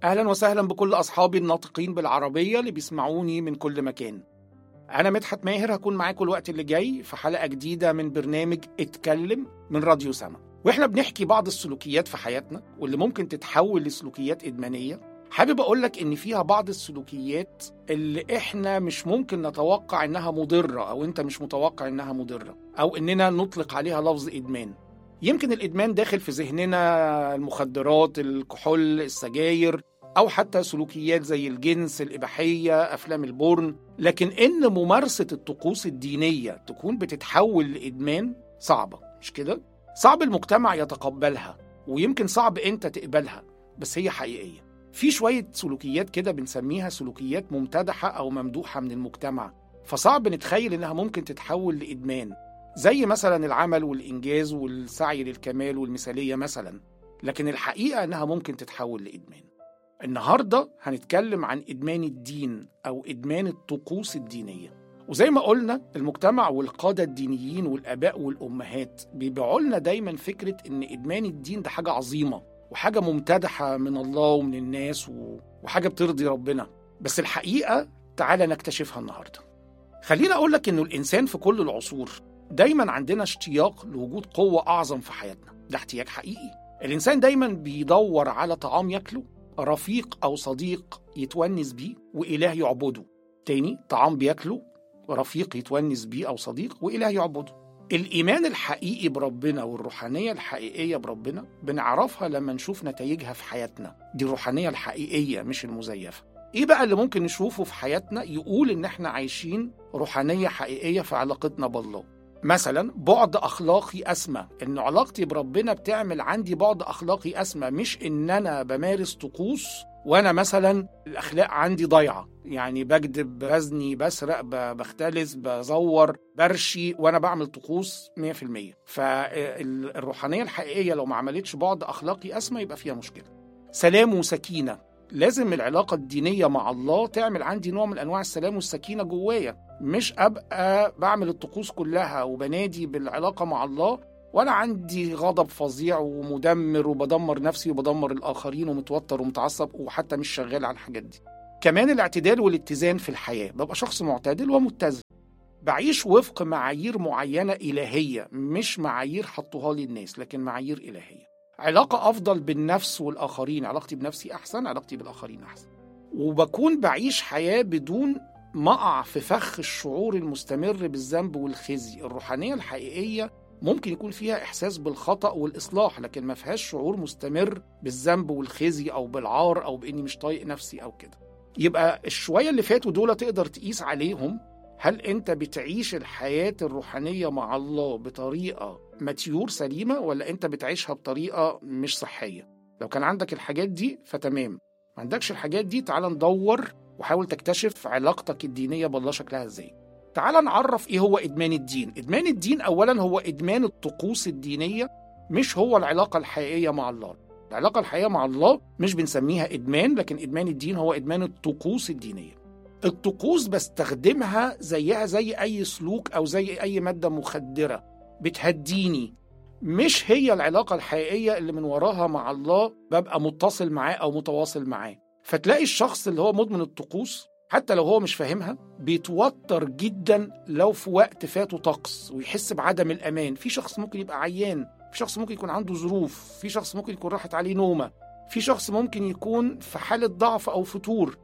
أهلا وسهلا بكل أصحابي الناطقين بالعربية اللي بيسمعوني من كل مكان أنا مدحت ماهر هكون معاكم الوقت اللي جاي في حلقة جديدة من برنامج اتكلم من راديو سما وإحنا بنحكي بعض السلوكيات في حياتنا واللي ممكن تتحول لسلوكيات إدمانية حابب أقول لك إن فيها بعض السلوكيات اللي إحنا مش ممكن نتوقع إنها مضرة أو أنت مش متوقع إنها مضرة أو إننا نطلق عليها لفظ إدمان يمكن الإدمان داخل في ذهننا المخدرات الكحول السجاير أو حتى سلوكيات زي الجنس الإباحية أفلام البورن لكن إن ممارسة الطقوس الدينية تكون بتتحول لإدمان صعبة مش كده؟ صعب المجتمع يتقبلها ويمكن صعب أنت تقبلها بس هي حقيقية في شوية سلوكيات كده بنسميها سلوكيات ممتدحة أو ممدوحة من المجتمع فصعب نتخيل إنها ممكن تتحول لإدمان زي مثلا العمل والإنجاز والسعي للكمال والمثالية مثلا لكن الحقيقة إنها ممكن تتحول لإدمان النهاردة هنتكلم عن إدمان الدين أو إدمان الطقوس الدينية وزي ما قلنا المجتمع والقادة الدينيين والآباء والأمهات بيبيعوا لنا دايما فكرة إن إدمان الدين ده حاجة عظيمة وحاجة ممتدحة من الله ومن الناس و... وحاجة بترضي ربنا بس الحقيقة تعالى نكتشفها النهاردة خليني أقول لك إنه الإنسان في كل العصور دايما عندنا اشتياق لوجود قوة أعظم في حياتنا ده احتياج حقيقي الإنسان دايما بيدور على طعام ياكله رفيق أو صديق يتونس بيه وإله يعبده تاني طعام بياكله رفيق يتونس بيه أو صديق وإله يعبده الإيمان الحقيقي بربنا والروحانية الحقيقية بربنا بنعرفها لما نشوف نتائجها في حياتنا دي الروحانية الحقيقية مش المزيفة إيه بقى اللي ممكن نشوفه في حياتنا يقول إن إحنا عايشين روحانية حقيقية في علاقتنا بالله مثلا بعد اخلاقي اسمى ان علاقتي بربنا بتعمل عندي بعد اخلاقي اسمى مش ان انا بمارس طقوس وانا مثلا الاخلاق عندي ضايعه يعني بكذب بزني بسرق بختلس بزور برشي وانا بعمل طقوس 100% فالروحانيه الحقيقيه لو ما عملتش بعد اخلاقي اسمى يبقى فيها مشكله سلام وسكينه لازم العلاقه الدينيه مع الله تعمل عندي نوع من انواع السلام والسكينه جوايا مش ابقى بعمل الطقوس كلها وبنادي بالعلاقه مع الله وانا عندي غضب فظيع ومدمر وبدمر نفسي وبدمر الاخرين ومتوتر ومتعصب وحتى مش شغال على الحاجات دي كمان الاعتدال والاتزان في الحياه ببقى شخص معتدل ومتزن بعيش وفق معايير معينه الهيه مش معايير حطوها لي الناس لكن معايير الهيه علاقه افضل بالنفس والاخرين علاقتي بنفسي احسن علاقتي بالاخرين احسن وبكون بعيش حياه بدون ما اقع في فخ الشعور المستمر بالذنب والخزي الروحانيه الحقيقيه ممكن يكون فيها احساس بالخطا والاصلاح لكن ما فيهاش شعور مستمر بالذنب والخزي او بالعار او باني مش طايق نفسي او كده يبقى الشويه اللي فاتوا دول تقدر تقيس عليهم هل انت بتعيش الحياه الروحانيه مع الله بطريقه ماتيور سليمه ولا انت بتعيشها بطريقه مش صحيه لو كان عندك الحاجات دي فتمام ما عندكش الحاجات دي تعال ندور وحاول تكتشف علاقتك الدينيه بالله شكلها ازاي تعال نعرف ايه هو ادمان الدين ادمان الدين اولا هو ادمان الطقوس الدينيه مش هو العلاقه الحقيقيه مع الله العلاقه الحقيقيه مع الله مش بنسميها ادمان لكن ادمان الدين هو ادمان الطقوس الدينيه الطقوس بستخدمها زيها زي اي سلوك او زي اي ماده مخدره بتهديني مش هي العلاقه الحقيقيه اللي من وراها مع الله ببقى متصل معاه او متواصل معاه فتلاقي الشخص اللي هو مدمن الطقوس حتى لو هو مش فاهمها بيتوتر جدا لو في وقت فاته طقس ويحس بعدم الامان في شخص ممكن يبقى عيان في شخص ممكن يكون عنده ظروف في شخص ممكن يكون راحت عليه نومه في شخص ممكن يكون في حاله ضعف او فتور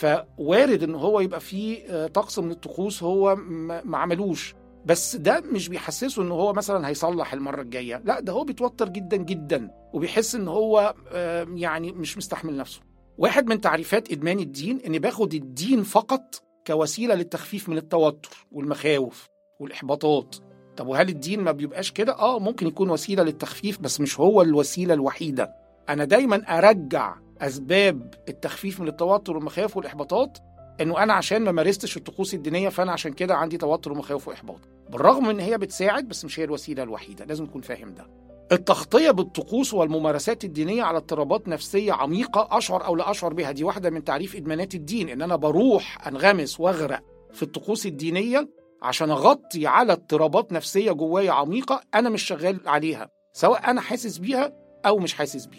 فوارد ان هو يبقى فيه طقس من الطقوس هو ما عملوش بس ده مش بيحسسه ان هو مثلا هيصلح المره الجايه لا ده هو بيتوتر جدا جدا وبيحس ان هو يعني مش مستحمل نفسه واحد من تعريفات ادمان الدين اني باخد الدين فقط كوسيله للتخفيف من التوتر والمخاوف والاحباطات طب وهل الدين ما بيبقاش كده اه ممكن يكون وسيله للتخفيف بس مش هو الوسيله الوحيده انا دايما ارجع اسباب التخفيف من التوتر والمخاوف والاحباطات انه انا عشان ما مارستش الطقوس الدينيه فانا عشان كده عندي توتر ومخاوف واحباط بالرغم ان هي بتساعد بس مش هي الوسيله الوحيده لازم تكون فاهم ده التغطية بالطقوس والممارسات الدينية على اضطرابات نفسية عميقة أشعر أو لا أشعر بها دي واحدة من تعريف إدمانات الدين إن أنا بروح أنغمس وأغرق في الطقوس الدينية عشان أغطي على اضطرابات نفسية جوايا عميقة أنا مش شغال عليها سواء أنا حاسس بيها أو مش حاسس بيها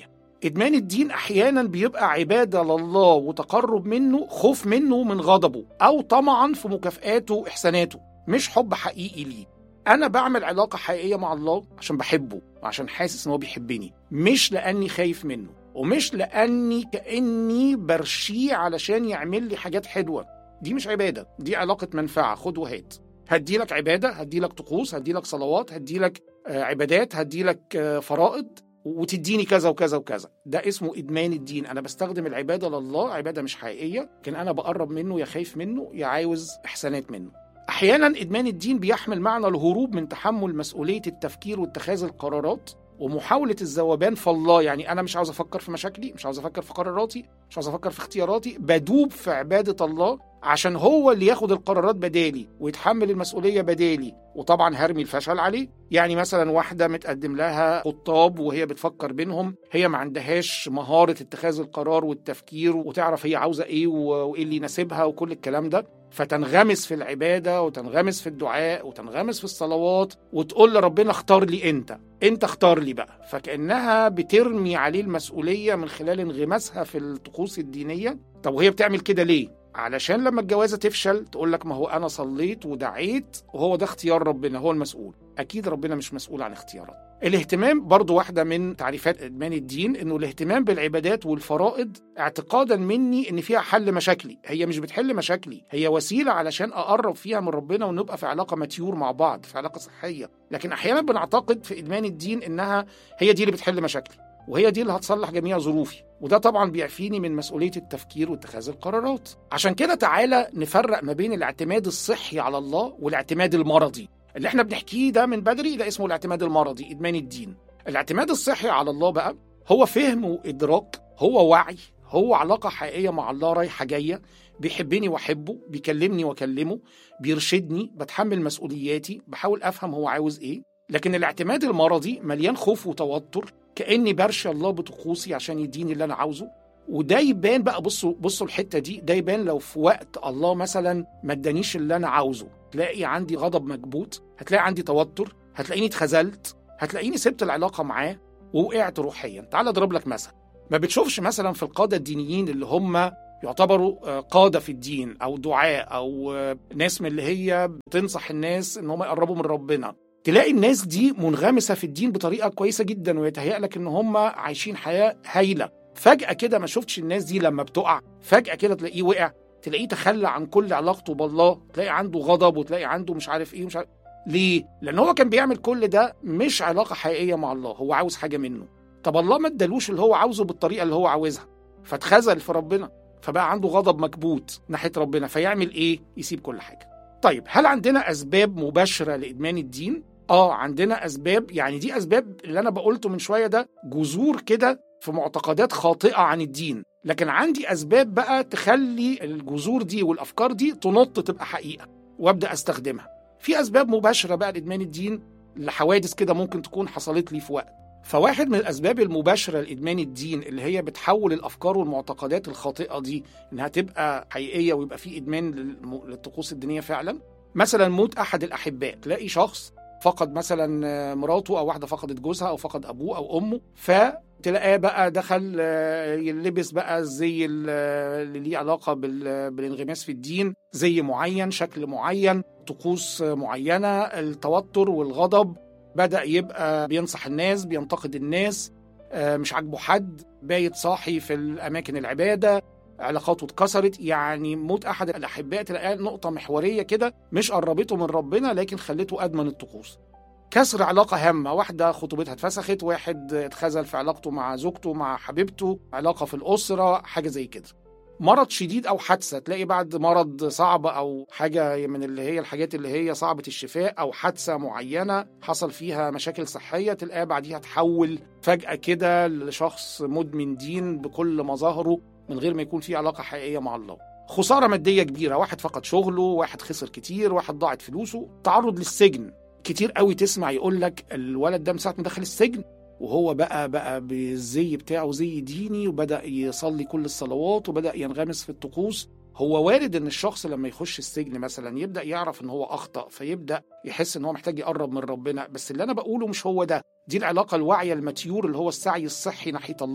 ادمان الدين احيانا بيبقى عباده لله وتقرب منه خوف منه من غضبه او طمعا في مكافاته واحساناته مش حب حقيقي ليه انا بعمل علاقه حقيقيه مع الله عشان بحبه وعشان حاسس ان هو بيحبني مش لاني خايف منه ومش لاني كاني برشيه علشان يعمل لي حاجات حلوه دي مش عباده دي علاقه منفعه خد وهات هدي لك عباده هدي لك طقوس هدي لك صلوات هدي لك عبادات هدي لك فرائض وتديني كذا وكذا وكذا ده اسمه ادمان الدين انا بستخدم العباده لله عباده مش حقيقيه لكن انا بقرب منه يا خايف منه يا عاوز احسانات منه احيانا ادمان الدين بيحمل معنى الهروب من تحمل مسؤوليه التفكير واتخاذ القرارات ومحاولة الذوبان في الله يعني أنا مش عاوز أفكر في مشاكلي مش عاوز أفكر في قراراتي مش عاوز أفكر في اختياراتي بدوب في عبادة الله عشان هو اللي ياخد القرارات بدالي ويتحمل المسؤولية بدالي وطبعا هرمي الفشل عليه يعني مثلا واحدة متقدم لها خطاب وهي بتفكر بينهم هي ما عندهاش مهارة اتخاذ القرار والتفكير وتعرف هي عاوزة ايه وايه اللي يناسبها وكل الكلام ده فتنغمس في العبادة وتنغمس في الدعاء وتنغمس في الصلوات وتقول لربنا اختار لي انت انت اختار لي بقى فكأنها بترمي عليه المسؤولية من خلال انغماسها في الطقوس الدينية طب وهي بتعمل كده ليه؟ علشان لما الجوازة تفشل تقول لك ما هو أنا صليت ودعيت وهو ده اختيار ربنا هو المسؤول أكيد ربنا مش مسؤول عن اختيارات الاهتمام برضو واحدة من تعريفات إدمان الدين إنه الاهتمام بالعبادات والفرائض اعتقادا مني إن فيها حل مشاكلي هي مش بتحل مشاكلي هي وسيلة علشان أقرب فيها من ربنا ونبقى في علاقة متيور مع بعض في علاقة صحية لكن أحيانا بنعتقد في إدمان الدين إنها هي دي اللي بتحل مشاكلي وهي دي اللي هتصلح جميع ظروفي وده طبعا بيعفيني من مسؤولية التفكير واتخاذ القرارات عشان كده تعالى نفرق ما بين الاعتماد الصحي على الله والاعتماد المرضي اللي احنا بنحكيه ده من بدري ده اسمه الاعتماد المرضي ادمان الدين الاعتماد الصحي على الله بقى هو فهم وادراك هو وعي هو علاقة حقيقية مع الله رايحة جاية بيحبني واحبه بيكلمني واكلمه بيرشدني بتحمل مسؤولياتي بحاول افهم هو عاوز ايه لكن الاعتماد المرضي مليان خوف وتوتر كاني برشي الله بطقوسي عشان يديني اللي انا عاوزه وده يبان بقى بصوا بصوا الحته دي ده يبان لو في وقت الله مثلا ما ادانيش اللي انا عاوزه تلاقي عندي غضب مكبوت هتلاقي عندي توتر هتلاقيني اتخذلت هتلاقيني سبت العلاقه معاه ووقعت روحيا تعال اضرب لك مثل ما بتشوفش مثلا في القاده الدينيين اللي هم يعتبروا قاده في الدين او دعاء او ناس من اللي هي بتنصح الناس ان هم يقربوا من ربنا تلاقي الناس دي منغمسه في الدين بطريقه كويسه جدا ويتهيأ لك ان هم عايشين حياه هايله فجاه كده ما شفتش الناس دي لما بتقع فجاه كده تلاقيه وقع تلاقيه تخلى عن كل علاقته بالله تلاقي عنده غضب وتلاقي عنده مش عارف ايه مش عارف ليه لان هو كان بيعمل كل ده مش علاقه حقيقيه مع الله هو عاوز حاجه منه طب الله ما ادالوش اللي هو عاوزه بالطريقه اللي هو عاوزها فاتخذل في ربنا فبقى عنده غضب مكبوت ناحيه ربنا فيعمل ايه يسيب كل حاجه طيب هل عندنا اسباب مباشره لادمان الدين اه عندنا اسباب يعني دي اسباب اللي انا بقولته من شويه ده جذور كده في معتقدات خاطئه عن الدين لكن عندي اسباب بقى تخلي الجذور دي والافكار دي تنط تبقى حقيقه وابدا استخدمها في اسباب مباشره بقى لادمان الدين لحوادث كده ممكن تكون حصلت لي في وقت فواحد من الاسباب المباشره لادمان الدين اللي هي بتحول الافكار والمعتقدات الخاطئه دي انها تبقى حقيقيه ويبقى في ادمان للطقوس الدينيه فعلا مثلا موت احد الاحباء تلاقي شخص فقد مثلا مراته او واحده فقدت جوزها او فقد ابوه او امه فتلاقاه بقى دخل يلبس بقى الزي اللي ليه علاقه بالانغماس في الدين زي معين شكل معين طقوس معينه التوتر والغضب بدا يبقى بينصح الناس بينتقد الناس مش عاجبه حد بايت صاحي في الاماكن العباده علاقاته اتكسرت يعني موت احد الاحباء تلاقيها نقطه محوريه كده مش قربته من ربنا لكن خلته ادمن الطقوس كسر علاقة هامة واحدة خطوبتها اتفسخت واحد اتخذل في علاقته مع زوجته مع حبيبته علاقة في الأسرة حاجة زي كده مرض شديد أو حادثة تلاقي بعد مرض صعب أو حاجة من اللي هي الحاجات اللي هي صعبة الشفاء أو حادثة معينة حصل فيها مشاكل صحية تلاقيها بعديها تحول فجأة كده لشخص مدمن دين بكل مظاهره من غير ما يكون في علاقة حقيقية مع الله خسارة مادية كبيرة واحد فقد شغله واحد خسر كتير واحد ضاعت فلوسه تعرض للسجن كتير قوي تسمع يقول لك الولد ده من ساعة ما دخل السجن وهو بقى بقى بالزي بتاعه زي ديني وبدأ يصلي كل الصلوات وبدأ ينغمس في الطقوس هو وارد ان الشخص لما يخش السجن مثلا يبدا يعرف ان هو اخطا فيبدا يحس ان هو محتاج يقرب من ربنا بس اللي انا بقوله مش هو ده دي العلاقه الواعيه المتيور اللي هو السعي الصحي ناحيه الله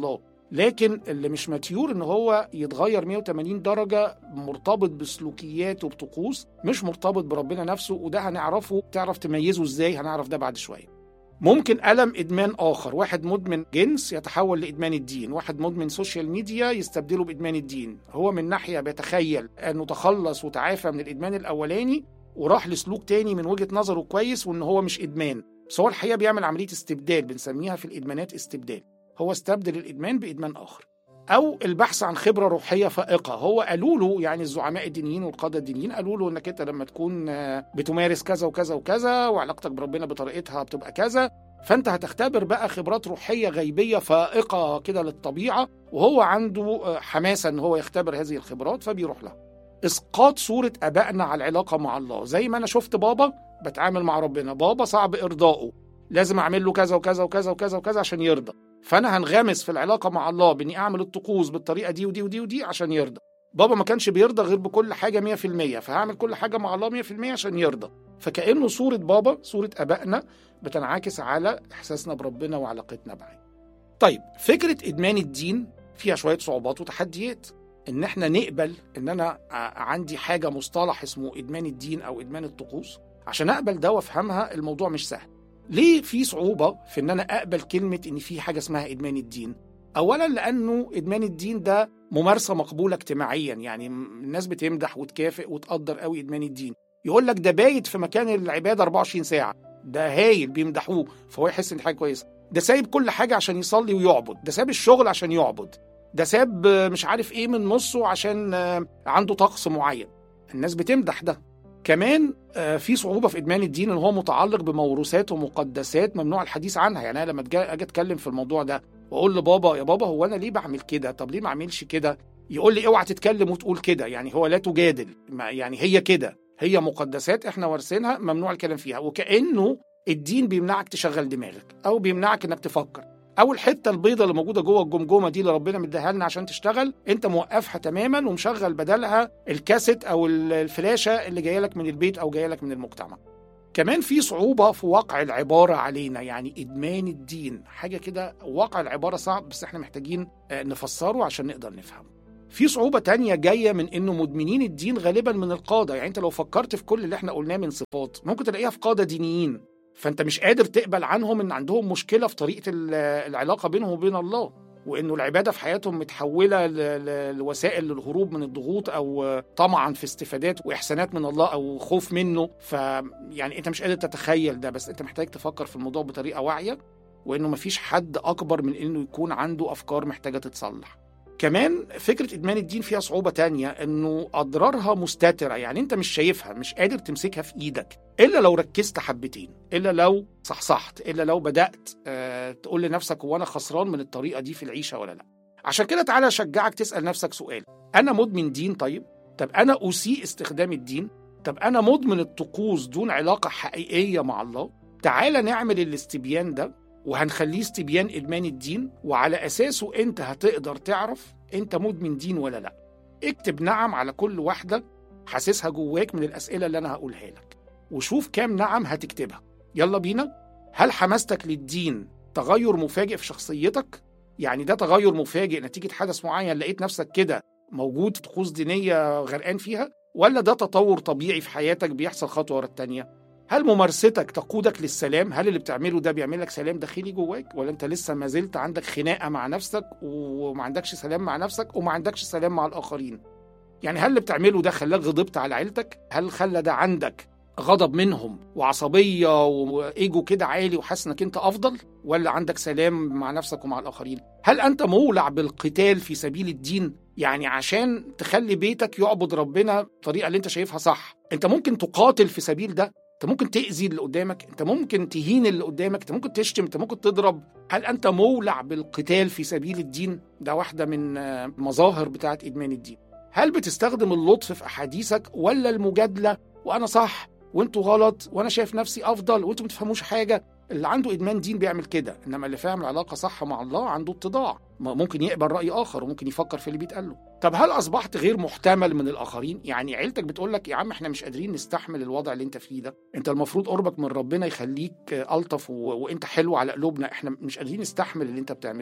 لكن اللي مش ماتيور ان هو يتغير 180 درجه مرتبط بسلوكيات وبطقوس مش مرتبط بربنا نفسه وده هنعرفه تعرف تميزه ازاي هنعرف ده بعد شويه ممكن ألم إدمان آخر واحد مدمن جنس يتحول لإدمان الدين واحد مدمن سوشيال ميديا يستبدله بإدمان الدين هو من ناحية بيتخيل أنه تخلص وتعافى من الإدمان الأولاني وراح لسلوك تاني من وجهة نظره كويس وأن هو مش إدمان بس هو الحقيقة بيعمل عملية استبدال بنسميها في الإدمانات استبدال هو استبدل الإدمان بإدمان آخر أو البحث عن خبرة روحية فائقة هو قالوا له يعني الزعماء الدينيين والقادة الدينيين قالوا له إنك أنت لما تكون بتمارس كذا وكذا وكذا وعلاقتك بربنا بطريقتها بتبقى كذا فأنت هتختبر بقى خبرات روحية غيبية فائقة كده للطبيعة وهو عنده حماسة إن هو يختبر هذه الخبرات فبيروح لها اسقاط صوره ابائنا على العلاقه مع الله زي ما انا شفت بابا بتعامل مع ربنا بابا صعب ارضائه لازم اعمل له كذا وكذا وكذا وكذا وكذا عشان يرضى فانا هنغمس في العلاقه مع الله باني اعمل الطقوس بالطريقه دي ودي ودي ودي عشان يرضى بابا ما كانش بيرضى غير بكل حاجه 100% فهعمل كل حاجه مع الله 100% عشان يرضى فكانه صوره بابا صوره ابائنا بتنعكس على احساسنا بربنا وعلاقتنا معاه طيب فكره ادمان الدين فيها شويه صعوبات وتحديات ان احنا نقبل ان انا عندي حاجه مصطلح اسمه ادمان الدين او ادمان الطقوس عشان اقبل ده وافهمها الموضوع مش سهل ليه في صعوبه في ان انا اقبل كلمه ان في حاجه اسمها ادمان الدين اولا لانه ادمان الدين ده ممارسه مقبوله اجتماعيا يعني الناس بتمدح وتكافئ وتقدر قوي ادمان الدين يقول لك ده بايت في مكان العباده 24 ساعه ده هايل بيمدحوه فهو يحس ان حاجه كويسه ده سايب كل حاجه عشان يصلي ويعبد ده سايب الشغل عشان يعبد ده ساب مش عارف ايه من نصه عشان عنده طقس معين الناس بتمدح ده كمان في صعوبة في إدمان الدين إن هو متعلق بموروثات ومقدسات ممنوع الحديث عنها يعني أنا لما أجي أتكلم في الموضوع ده وأقول لبابا يا بابا هو أنا ليه بعمل كده طب ليه ما أعملش كده يقول لي اوعى تتكلم وتقول كده يعني هو لا تجادل يعني هي كده هي مقدسات احنا وارثينها ممنوع الكلام فيها وكأنه الدين بيمنعك تشغل دماغك أو بيمنعك إنك تفكر او الحته البيضه اللي موجوده جوه الجمجمه دي اللي ربنا مديها لنا عشان تشتغل انت موقفها تماما ومشغل بدلها الكاسيت او الفلاشه اللي جايه لك من البيت او جايه لك من المجتمع كمان في صعوبة في وقع العبارة علينا يعني إدمان الدين حاجة كده وقع العبارة صعب بس احنا محتاجين نفسره عشان نقدر نفهمه في صعوبة تانية جاية من إنه مدمنين الدين غالبا من القادة يعني أنت لو فكرت في كل اللي احنا قلناه من صفات ممكن تلاقيها في قادة دينيين فانت مش قادر تقبل عنهم ان عندهم مشكله في طريقه العلاقه بينهم وبين الله وانه العباده في حياتهم متحوله لوسائل للهروب من الضغوط او طمعا في استفادات واحسانات من الله او خوف منه فيعني انت مش قادر تتخيل ده بس انت محتاج تفكر في الموضوع بطريقه واعيه وانه مفيش حد اكبر من انه يكون عنده افكار محتاجه تتصلح كمان فكرة إدمان الدين فيها صعوبة تانية إنه أضرارها مستترة يعني أنت مش شايفها مش قادر تمسكها في إيدك إلا لو ركزت حبتين إلا لو صحصحت إلا لو بدأت آه تقول لنفسك هو أنا خسران من الطريقة دي في العيشة ولا لا عشان كده تعالى أشجعك تسأل نفسك سؤال أنا مدمن دين طيب طب أنا أسيء استخدام الدين طب أنا مدمن الطقوس دون علاقة حقيقية مع الله تعالى نعمل الاستبيان ده وهنخليه استبيان ادمان الدين وعلى اساسه انت هتقدر تعرف انت مدمن دين ولا لا اكتب نعم على كل واحده حاسسها جواك من الاسئله اللي انا هقولها لك وشوف كام نعم هتكتبها يلا بينا هل حماستك للدين تغير مفاجئ في شخصيتك يعني ده تغير مفاجئ نتيجه حدث معين لقيت نفسك كده موجود طقوس دينيه غرقان فيها ولا ده تطور طبيعي في حياتك بيحصل خطوه ورا التانيه هل ممارستك تقودك للسلام؟ هل اللي بتعمله ده بيعمل لك سلام داخلي جواك؟ ولا انت لسه ما زلت عندك خناقه مع نفسك وما عندكش سلام مع نفسك وما عندكش سلام مع الاخرين؟ يعني هل اللي بتعمله ده خلاك غضبت على عيلتك؟ هل خلى ده عندك غضب منهم وعصبيه وايجو كده عالي وحاسس انك انت افضل؟ ولا عندك سلام مع نفسك ومع الاخرين؟ هل انت مولع بالقتال في سبيل الدين؟ يعني عشان تخلي بيتك يعبد ربنا بالطريقه اللي انت شايفها صح، انت ممكن تقاتل في سبيل ده انت ممكن تاذي اللي قدامك انت ممكن تهين اللي قدامك انت ممكن تشتم انت ممكن تضرب هل انت مولع بالقتال في سبيل الدين ده واحده من المظاهر بتاعه ادمان الدين هل بتستخدم اللطف في احاديثك ولا المجادله وانا صح وانتوا غلط وانا شايف نفسي افضل وانتوا ما تفهموش حاجه اللي عنده ادمان دين بيعمل كده انما اللي فاهم العلاقه صح مع الله عنده اتضاع ممكن يقبل راي اخر وممكن يفكر في اللي بيتقال له طب هل اصبحت غير محتمل من الاخرين يعني عيلتك بتقول لك يا عم احنا مش قادرين نستحمل الوضع اللي انت فيه ده انت المفروض قربك من ربنا يخليك الطف و... وانت حلو على قلوبنا احنا مش قادرين نستحمل اللي انت بتعمله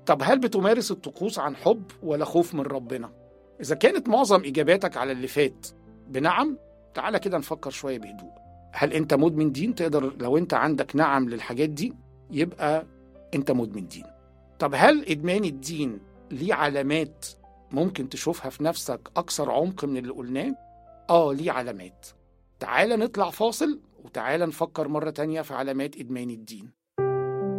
طب هل بتمارس الطقوس عن حب ولا خوف من ربنا؟ إذا كانت معظم إجاباتك على اللي فات بنعم تعالى كده نفكر شوية بهدوء هل أنت مدمن دين؟ تقدر لو أنت عندك نعم للحاجات دي يبقى أنت مدمن دين طب هل إدمان الدين ليه علامات ممكن تشوفها في نفسك أكثر عمق من اللي قلناه؟ آه ليه علامات تعالى نطلع فاصل وتعالى نفكر مرة تانية في علامات إدمان الدين